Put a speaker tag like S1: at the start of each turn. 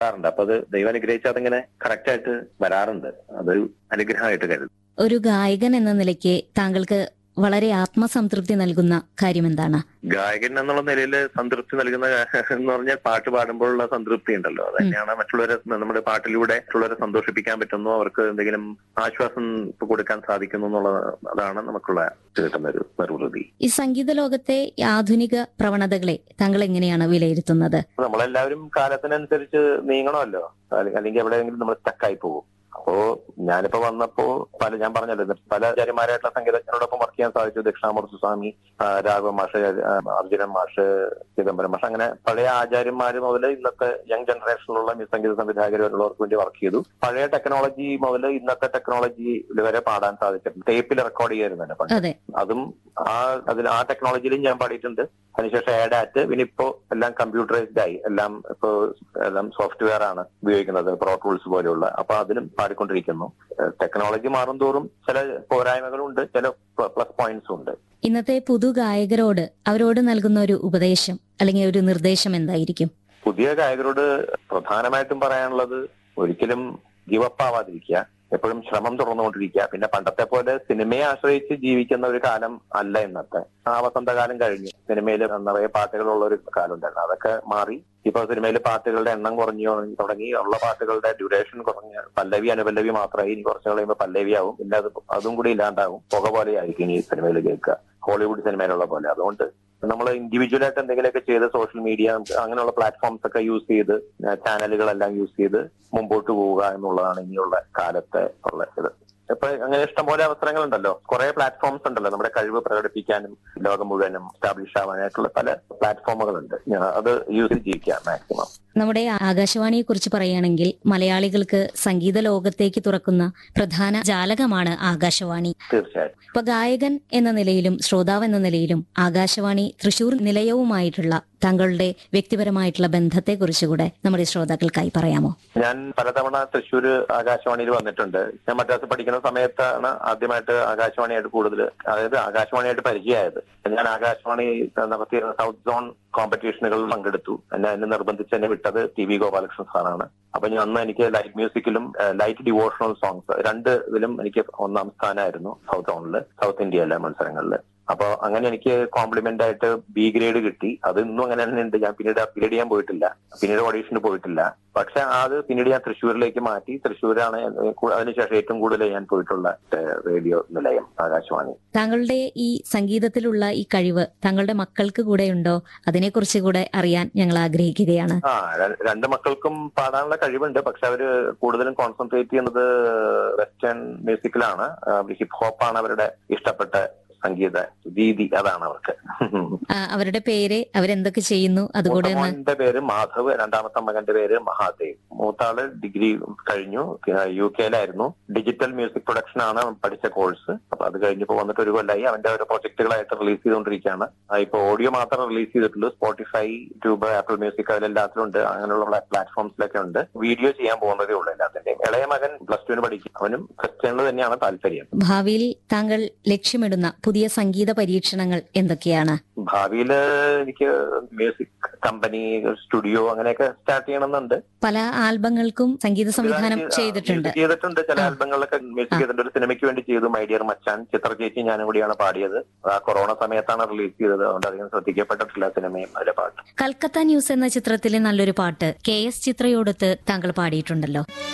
S1: പാടാറുണ്ട് അപ്പൊ അത് ദൈവം അനുഗ്രഹിച്ചാൽ അതിങ്ങനെ കറക്റ്റ് ആയിട്ട് വരാറുണ്ട് അതൊരു അനുഗ്രഹമായിട്ട് കരുതും
S2: ഒരു ഗായകൻ എന്ന നിലയ്ക്ക് താങ്കൾക്ക് വളരെ ആത്മസംതൃപ്തി നൽകുന്ന കാര്യം എന്താണ്
S1: ഗായകൻ എന്നുള്ള നിലയിൽ സംതൃപ്തി നൽകുന്ന എന്ന് പറഞ്ഞാൽ പാട്ട് പാടുമ്പോഴുള്ള സംതൃപ്തി ഉണ്ടല്ലോ അത് തന്നെയാണ് മറ്റുള്ളവരെ നമ്മുടെ പാട്ടിലൂടെ മറ്റുള്ളവരെ സന്തോഷിപ്പിക്കാൻ പറ്റുന്നു അവർക്ക് എന്തെങ്കിലും ആശ്വാസം ഇപ്പൊ കൊടുക്കാൻ സാധിക്കുന്നു എന്നുള്ളത് അതാണ് നമുക്കുള്ള കിട്ടുന്ന ഒരു നിർവൃതി
S2: ഈ സംഗീത ലോകത്തെ ആധുനിക പ്രവണതകളെ താങ്കൾ എങ്ങനെയാണ് വിലയിരുത്തുന്നത്
S1: നമ്മളെല്ലാവരും കാലത്തിനനുസരിച്ച് നീങ്ങണമല്ലോ അല്ലെ- അല്ലെങ്കിൽ എവിടെയെങ്കിലും നമ്മൾ സ്റ്റക്കായി പോകും അപ്പോ ഞാനിപ്പോ വന്നപ്പോ പല ഞാൻ പറഞ്ഞല്ലോ ഇത് പല ആചാര്യന്മാരായിട്ടുള്ള സംഗീതജ്ഞരോടൊപ്പം വർക്ക് ചെയ്യാൻ സാധിച്ചു ദക്ഷിണാമൂർത്തി സ്വാമി ആ, രാഘവ മാഷ് ആ, അർജുനൻ മാഷ് ചിദംബരം മാഷ് അങ്ങനെ പഴയ ആചാര്യന്മാര് മുതൽ ഇന്നത്തെ യങ് ജനറേഷനിലുള്ള സംഗീത സംവിധായകർ വരെയുള്ളവർക്ക് വേണ്ടി വർക്ക് ചെയ്തു പഴയ ടെക്നോളജി മുതൽ ഇന്നത്തെ ടെക്നോളജി വരെ പാടാൻ സാധിച്ചിട്ടുണ്ട് ടേപ്പിൽ റെക്കോർഡ് ചെയ്യായിരുന്നല്ലോ പണ്ട്
S2: അതെ
S1: അതും ആ അതിൽ ആ ടെക്നോളജിയിലും ഞാൻ പാടിയിട്ടുണ്ട് അതിനുശേഷം ആഡ് പിന്നെ ഇപ്പോ എല്ലാം കമ്പ്യൂട്ടറൈസ്ഡ് ആയി എല്ലാം ഇപ്പോ എല്ലാം സോഫ്റ്റ്വെയർ ആണ് ഉപയോഗിക്കുന്നത് പ്രോ ടൂൾസ് പോലെയുള്ള അപ്പൊ അതിലും പാടിക്കൊണ്ടിരിക്കുന്നു ടെക്നോളജി മാറും തോറും ചില പോരായ്മകളുണ്ട് ചില പ്ലസ് പോയിന്റ്സും ഉണ്ട്
S2: ഇന്നത്തെ പുതു ഗായകരോട് അവരോട് നൽകുന്ന ഒരു ഉപദേശം അല്ലെങ്കിൽ ഒരു നിർദ്ദേശം എന്തായിരിക്കും
S1: പുതിയ ഗായകരോട് പ്രധാനമായിട്ടും പറയാനുള്ളത് ഒരിക്കലും ഗിവപ്പ് ആവാതിരിക്കുക എപ്പോഴും ശ്രമം തുറന്നുകൊണ്ടിരിക്കുക പിന്നെ പണ്ടത്തെ പോലെ സിനിമയെ ആശ്രയിച്ച് ജീവിക്കുന്ന ഒരു കാലം അല്ല ഇന്നത്തെ ആ വസന്തകാലം കഴിഞ്ഞു സിനിമയിൽ നിറയെ പാട്ടുകളുള്ള ഒരു കാലം ഉണ്ടായിരുന്നു അതൊക്കെ മാറി ഇപ്പൊ സിനിമയിൽ പാട്ടുകളുടെ എണ്ണം കുറഞ്ഞു തുടങ്ങി ഉള്ള പാട്ടുകളുടെ ഡ്യൂറേഷൻ കുറഞ്ഞ് പല്ലവി അനുപല്ലവി മാത്രമായി ഇനി കുറച്ച് കഴിയുമ്പോൾ പല്ലവി ആവും പിന്നെ അത് അതും കൂടി ഇല്ലാണ്ടാവും പുക പോലെ ആയിരിക്കും ഇനി സിനിമയിൽ കേൾക്കുക ഹോളിവുഡ് സിനിമയിലുള്ള പോലെ അതുകൊണ്ട് നമ്മൾ ഇൻഡിവിജ്വൽ ആയിട്ട് എന്തെങ്കിലുമൊക്കെ ചെയ്ത് സോഷ്യൽ മീഡിയ അങ്ങനെയുള്ള പ്ലാറ്റ്ഫോംസ് ഒക്കെ യൂസ് ചെയ്ത് ചാനലുകളെല്ലാം യൂസ് ചെയ്ത് മുമ്പോട്ട് പോവുക എന്നുള്ളതാണ് ഇനിയുള്ള കാലത്തെ ഉള്ള ഇത് ഇപ്പൊ അങ്ങനെ ഇഷ്ടംപോലെ അവസരങ്ങളുണ്ടല്ലോ കുറെ പ്ലാറ്റ്ഫോംസ് ഉണ്ടല്ലോ നമ്മുടെ കഴിവ് പ്രകടിപ്പിക്കാനും ലോകം മുഴുവനും സ്റ്റാബ്ലിഷ് ആവാനായിട്ടുള്ള പല പ്ലാറ്റ്ഫോമുകളുണ്ട് ഞാൻ അത് യൂസ് ചെയ്ത് ജീവിക്കാം മാക്സിമം
S2: നമ്മുടെ ആകാശവാണിയെ കുറിച്ച് പറയുകയാണെങ്കിൽ മലയാളികൾക്ക് സംഗീത ലോകത്തേക്ക് തുറക്കുന്ന പ്രധാന ജാലകമാണ് ആകാശവാണി
S1: തീർച്ചയായിട്ടും
S2: ഇപ്പൊ ഗായകൻ എന്ന നിലയിലും ശ്രോതാവ് എന്ന നിലയിലും ആകാശവാണി തൃശൂർ നിലയവുമായിട്ടുള്ള താങ്കളുടെ വ്യക്തിപരമായിട്ടുള്ള ബന്ധത്തെക്കുറിച്ച് കൂടെ നമ്മുടെ ശ്രോതാക്കൾക്കായി പറയാമോ
S1: ഞാൻ പലതവണ തൃശ്ശൂർ ആകാശവാണിയിൽ വന്നിട്ടുണ്ട് ഞാൻ മദ്രാസ് പഠിക്കുന്ന സമയത്താണ് ആദ്യമായിട്ട് ആകാശവാണിയായിട്ട് കൂടുതൽ അതായത് ആകാശവാണിയായിട്ട് പരിചയമായത് ഞാൻ ആകാശവാണി നടത്തിയിരുന്ന സൗത്ത് സോൺ കോമ്പറ്റീഷനുകളിൽ പങ്കെടുത്തു എന്നെ അതിന് നിർബന്ധിച്ച് എന്നെ വിട്ടത് ടി വി ഗോപാലകൃഷ്ണൻ സാറാണ് അപ്പൊ ഞാൻ അന്ന് എനിക്ക് ലൈറ്റ് മ്യൂസിക്കിലും ലൈറ്റ് ഡിവോഷണൽ സോങ്സ് രണ്ട് ഇതിലും എനിക്ക് ഒന്നാം സ്ഥാനമായിരുന്നു സൗത്ത് സോണില് സൗത്ത് ഇന്ത്യയിലെ മത്സരങ്ങളിൽ അപ്പൊ അങ്ങനെ എനിക്ക് കോംപ്ലിമെന്റ് ആയിട്ട് ബി ഗ്രേഡ് കിട്ടി അത് ഇന്നും അങ്ങനെ തന്നെ ഉണ്ട് ഞാൻ പിന്നീട് അപ്ഗ്രേഡ് ചെയ്യാൻ പോയിട്ടില്ല പിന്നീട് ഓഡീഷന് പോയിട്ടില്ല പക്ഷെ അത് പിന്നീട് ഞാൻ തൃശ്ശൂരിലേക്ക് മാറ്റി തൃശ്ശൂരാണ് അതിനുശേഷം ഏറ്റവും കൂടുതൽ ഞാൻ പോയിട്ടുള്ള റേഡിയോ നിലയം ആകാശവാണി
S2: താങ്കളുടെ ഈ സംഗീതത്തിലുള്ള ഈ കഴിവ് താങ്കളുടെ മക്കൾക്ക് കൂടെ ഉണ്ടോ അതിനെക്കുറിച്ച് കൂടെ അറിയാൻ ഞങ്ങൾ ആഗ്രഹിക്കുകയാണ്
S1: ആ ര- രണ്ട് മക്കൾക്കും പാടാനുള്ള കഴിവുണ്ട് പക്ഷെ അവര് കൂടുതലും കോൺസെൻട്രേറ്റ് ചെയ്യുന്നത് വെസ്റ്റേൺ മ്യൂസിക്കിലാണ് ഹിപ്പ് ഹോപ്പ് ആണ് അവരുടെ ഇഷ്ടപ്പെട്ട സംഗീത രീതി അതാണ് അവർക്ക്
S2: ആ, അവരുടെ പേര് അവരെന്തൊക്കെ ചെയ്യുന്നു അതുകൂടെ ഒന്ന്
S1: മൂത്തമോന്റെ പേര് മാധവ് രണ്ടാമത്തെ മകന്റെ പേര് മഹാദേവ് മൂത്താള് ഡിഗ്രി കഴിഞ്ഞു യു കെയിലായിരുന്നു ഡിജിറ്റൽ മ്യൂസിക് പ്രൊഡക്ഷൻ ആണ് പഠിച്ച കോഴ്സ് അപ്പൊ അത് കഴിഞ്ഞപ്പോ വന്നിട്ട് ഒരു കൊല്ലായി അവന്റെ ഓരോ പ്രൊജക്ടുകളായിട്ട് റിലീസ് ചെയ്തുകൊണ്ടിരിക്കുകയാണ് ആ, ഇപ്പൊ ഓഡിയോ മാത്രം റിലീസ് ചെയ്തിട്ടുള്ളൂ സ്പോട്ടിഫൈ ട്യൂബ് ആപ്പിൾ മ്യൂസിക് അതിലെല്ലാത്തിലും ഉണ്ട് അങ്ങനെയുള്ള പ്ലാറ്റ്ഫോംസിലൊക്കെ ഉണ്ട് വീഡിയോ ചെയ്യാൻ പോകുന്നതേ ഉള്ളൂ എല്ലാത്തിന്റെയും ഇളയ മകൻ പ്ലസ് ടുവിന് പഠിക്കും അവനും ക്രിസ്ത്യനിൽ തന്നെയാണ് താല്പര്യം
S2: ഭാവിയിൽ താങ്കൾ ലക്ഷ്യമിടുന്ന പുതിയ സംഗീത പരീക്ഷണങ്ങൾ എന്തൊക്കെയാണ്
S1: ഭാവിയില് എനിക്ക് മ്യൂസിക് കമ്പനി സ്റ്റുഡിയോ അങ്ങനെയൊക്കെ സ്റ്റാർട്ട് ചെയ്യണമെന്നുണ്ട്
S2: പല ആൽബങ്ങൾക്കും സംഗീത സംവിധാനം
S1: ആ,
S2: ചെയ്തിട്ടുണ്ട്
S1: മ്യൂസിക് ചെയ്തിട്ടുണ്ട് ചില
S2: ആ.
S1: ആൽബങ്ങളിലൊക്കെ മ്യൂസിക്
S2: ആ.
S1: ചെയ്തിട്ടുണ്ട് ഒരു സിനിമയ്ക്ക് വേണ്ടി ചെയ്തു മൈ ഡിയർ മച്ചാൻ ചിത്ര ചേച്ചി ഞാനും കൂടിയാണ് പാടിയത് അത് ആ കൊറോണ സമയത്താണ് റിലീസ് ചെയ്തത് അതുകൊണ്ട് അധികം ശ്രദ്ധിക്കപ്പെട്ടിട്ടില്ല സിനിമയും അതിലെ പാട്ട്
S2: കൽക്കത്ത ന്യൂസ് എന്ന ചിത്രത്തിലെ നല്ലൊരു പാട്ട് കെ എസ് ചിത്രയോടൊത്ത് താങ്കൾ പാടിയിട്ടുണ്ടല്ലോ